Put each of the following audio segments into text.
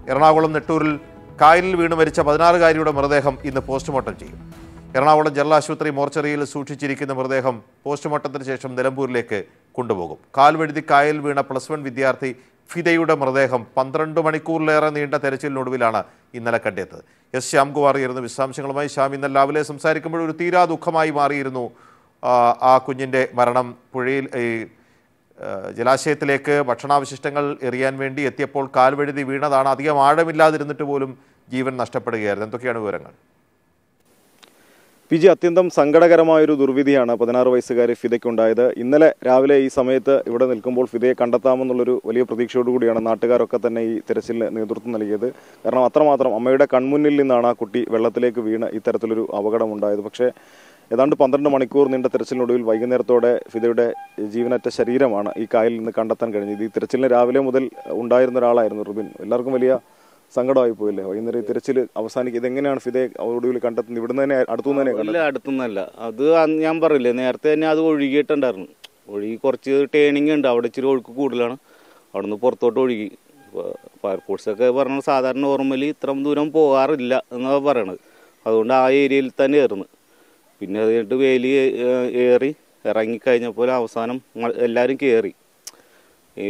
എറണാകുളം നെട്ടൂരിൽ കായലിൽ വീണ് മരിച്ച പതിനാറുകാരിയുടെ മൃതദേഹം ഇന്ന് പോസ്റ്റ്മോർട്ടം ചെയ്യും എറണാകുളം ജനറൽ ആശുപത്രി മോർച്ചറിയിൽ സൂക്ഷിച്ചിരിക്കുന്ന മൃതദേഹം പോസ്റ്റ്മോർട്ടത്തിന് ശേഷം നിലമ്പൂരിലേക്ക് കൊണ്ടുപോകും കാൽവഴുതി കായലിൽ വീണ പ്ലസ് വൺ വിദ്യാർത്ഥി ഫിദയുടെ മൃതദേഹം പന്ത്രണ്ട് മണിക്കൂറിലേറെ നീണ്ട തെരച്ചിലിനൊടുവിലാണ് ഇന്നലെ കണ്ടെത്തിയത് എസ് ശ്യാംകുമാർ ആയിരുന്നു വിശദാംശങ്ങളുമായി ശ്യാം ഇന്നലെ രാവിലെ സംസാരിക്കുമ്പോൾ ഒരു തീരാ ദുഃഖമായി മാറിയിരുന്നു ആ, ആ കുഞ്ഞിൻ്റെ മരണം പുഴയിൽ ഈ ആ, ജലാശയത്തിലേക്ക് ഭക്ഷണാവശിഷ്ടങ്ങൾ എറിയാൻ വേണ്ടി എത്തിയപ്പോൾ കാൽവഴുതി വീണതാണ് അധികം ആഴമില്ലാതിരുന്നിട്ട് പോലും ജീവൻ നഷ്ടപ്പെടുകയായിരുന്നു എന്തൊക്കെയാണ് വിവരങ്ങൾ പി ജി അത്യന്തം സങ്കടകരമായൊരു ദുർവിധിയാണ് പതിനാറ് വയസ്സുകാരി ഫിദയ്ക്കുണ്ടായത് ഇന്നലെ രാവിലെ ഈ സമയത്ത് ഇവിടെ നിൽക്കുമ്പോൾ ഫിദയെ കണ്ടെത്താമെന്നുള്ളൊരു വലിയ പ്രതീക്ഷയോടുകൂടിയാണ് നാട്ടുകാരൊക്കെ തന്നെ ഈ തെരച്ചിലിന് നേതൃത്വം നൽകിയത് കാരണം അത്രമാത്രം അമ്മയുടെ കൺമുന്നിൽ നിന്നാണ് ആ കുട്ടി വെള്ളത്തിലേക്ക് വീണ് ഇത്തരത്തിലൊരു അപകടം ഉണ്ടായത് പക്ഷേ ഏതാണ്ട് പന്ത്രണ്ട് മണിക്കൂർ നീണ്ട തെരച്ചിലിനൊടുവിൽ വൈകുന്നേരത്തോടെ ഫിദയുടെ ജീവനറ്റ ശരീരമാണ് ഈ കായലിൽ നിന്ന് കണ്ടെത്താൻ കഴിഞ്ഞത് ഈ തെരച്ചിലിന് രാവിലെ മുതൽ ഉണ്ടായിരുന്ന ഒരാളായിരുന്നു റുബിൻ എല്ലാവർക്കും വലിയ സങ്കടമായി പോയില്ലേ വൈകുന്നേരം ഈ തിരച്ചിൽ അവസാനിക്കും ഇതെങ്ങനെയാണ് ഫിദയെ ഒടുവിൽ കണ്ടെത്തുന്നത് ഇവിടുന്ന് തന്നെ അടുത്തുനിന്ന് തന്നെ കണ്ടെത്തുന്നത് ഇല്ല അടുത്തൊന്നല്ല അത് അന്ന് ഞാൻ പറഞ്ഞില്ലേ നേരത്തെ തന്നെ അത് ഒഴുകിയിട്ടുണ്ടായിരുന്നു ഒഴുകി കുറച്ച് ടേണിംഗ് ഉണ്ട് അവിടെ ഇച്ചിരി ഒഴുക്ക് കൂടുതലാണ് അവിടെ നിന്ന് പുറത്തോട്ട് ഒഴുകി ഫയർഫോഴ്സ് ഒക്കെ പറഞ്ഞത് സാധാരണ നോർമലി ഇത്രയും ദൂരം പോകാറില്ല എന്നാണ് പറയണത് അതുകൊണ്ട് ആ ഏരിയയിൽ തന്നെ ഏറുന്നു പിന്നെ അത് കഴിഞ്ഞിട്ട് വേലി ഏ- ഏറി ഇറങ്ങിക്കഴിഞ്ഞപ്പോൾ അവസാനം മ- എല്ലാവരും കയറി ഈ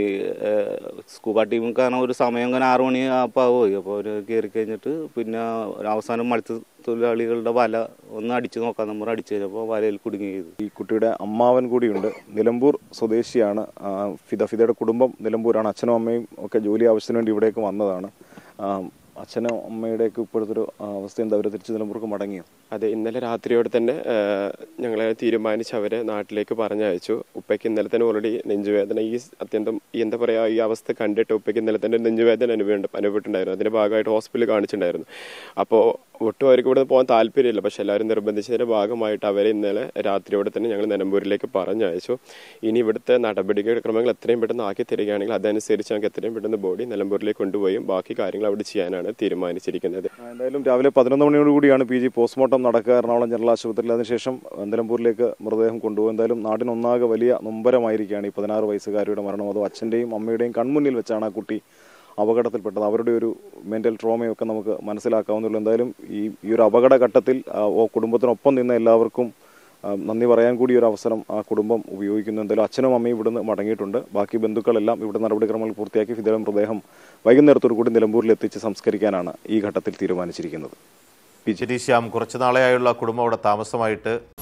സ്കൂബ ടീം കാരണം ഒരു സമയം അങ്ങനെ ആറു മണി അപ്പോൾ പോയി അപ്പോൾ അവർ കയറി കഴിഞ്ഞിട്ട് പിന്നെ അവസാനം മത്സ്യത്തൊഴിലാളികളുടെ വല ഒന്ന് അടിച്ചു നോക്കാൻ നമ്മൾ അടിച്ചു കഴിഞ്ഞപ്പോൾ വലയിൽ കുടുങ്ങി ചെയ്തു ഈ കുട്ടിയുടെ അമ്മാവൻ കൂടിയുണ്ട് നിലമ്പൂർ സ്വദേശിയാണ് ആ, ഫിദ ഫിദയുടെ കുടുംബം നിലമ്പൂരാണ് അച്ഛനും അമ്മയും ഒക്കെ ജോലി ആവശ്യത്തിന് വേണ്ടി ഇവിടേക്ക് വന്നതാണ് ആ, അച്ഛനും അമ്മയുടെയൊക്കെ ഇപ്പോഴത്തെ ഒരു ആ, അവസ്ഥ എന്താ അവർ തിരിച്ച് നിലമ്പൂർക്ക് മടങ്ങിയോ അതെ ഇന്നലെ രാത്രിയോടെ തന്നെ ഞങ്ങൾ തീരുമാനിച്ച് അവരെ നാട്ടിലേക്ക് പറഞ്ഞയച്ചു ഉപ്പയ്ക്ക് ഇന്നലെ തന്നെ ഓൾറെഡി നെഞ്ചുവേദന ഈ സ് അത്യന്തം ഈ എന്താ പറയുക ഈ അവസ്ഥ കണ്ടിട്ട് ഉപ്പയ്ക്ക് ഇന്നലെ തന്നെ നെഞ്ചുവേദന അനുഭവ അനുഭവപ്പെട്ടുണ്ടായിരുന്നു അതിന്റെ ഭാഗമായിട്ട് ഹോസ്പിറ്റലിൽ കാണിച്ചിട്ടുണ്ടായിരുന്നു അപ്പോൾ ഒട്ടും അവർക്ക് ഇവിടെ പോകാൻ താല്പര്യമില്ല പക്ഷെ എല്ലാവരും നിർബന്ധിച്ചതിന്റെ ഭാഗമായിട്ട് അവരെ ഇന്നലെ രാത്രിയോടെ തന്നെ ഞങ്ങൾ നിലമ്പൂരിലേക്ക് പറഞ്ഞയച്ചു ഇനി ഇവിടുത്തെ നടപടികൾ ക്രമങ്ങൾ എത്രയും പെട്ടെന്ന് ആക്കി തരികയാണെങ്കിൽ അതനുസരിച്ച് ഞങ്ങൾക്ക് എത്രയും പെട്ടെന്ന് ബോഡി നിലമ്പൂരിലേക്ക് കൊണ്ടുപോയും ബാക്കി കാര്യങ്ങൾ അവിടെ ചെയ്യാനാണ് തീരുമാനിച്ചിരിക്കുന്നത് ആ, എന്തായാലും രാവിലെ പതിനൊന്ന് മണിയോടുകൂടിയാണ് പി ജി പോസ്റ്റ്മോർട്ടം നടക്കുക എറണാകുളം ജനറൽ ആശുപത്രിയിൽ അതിനുശേഷം നിലമ്പൂരിലേക്ക് മൃതദേഹം കൊണ്ടുപോകും എന്തായാലും നാടിനൊന്നാകെ വലിയ നൊമ്പരമായിരിക്കുകയാണ് ഈ പതിനാറ് വയസ്സുകാരിയുടെ മരണം അതോ അച്ഛൻ്റെയും അമ്മയുടെയും കൺമുന്നിൽ വെച്ചാണ് ആ കുട്ടി അപകടത്തിൽപ്പെട്ടത് അവരുടെ ഒരു മെൻ്റൽ ട്രോമയൊക്കെ നമുക്ക് മനസ്സിലാക്കാവുന്നുള്ളൂ എന്തായാലും ഈ ഈ ഒരു അപകടഘട്ടത്തിൽ ആ, ഓ കുടുംബത്തിനൊപ്പം നിന്ന എല്ലാവർക്കും ആ, നന്ദി പറയാൻ കൂടി ഒരു അവസരം ആ കുടുംബം ഉപയോഗിക്കുന്നു എന്തായാലും അച്ഛനും അമ്മയും ഇവിടുന്ന് മടങ്ങിയിട്ടുണ്ട് ബാക്കി ബന്ധുക്കളെല്ലാം ഇവിടെ നടപടിക്രമങ്ങൾ പൂർത്തിയാക്കി ഫിദയുടെ മൃതദേഹം വൈകുന്നേരത്തോടു കൂടി നിലമ്പൂരിൽ എത്തിച്ച് സംസ്കരിക്കാനാണ് ഈ ഘട്ടത്തിൽ തീരുമാനിച്ചിരിക്കുന്നത് പി ജി ശ്യാം കുറച്ചു നാളെയായുള്ള കുടുംബം അവിടെ താമസമായിട്ട്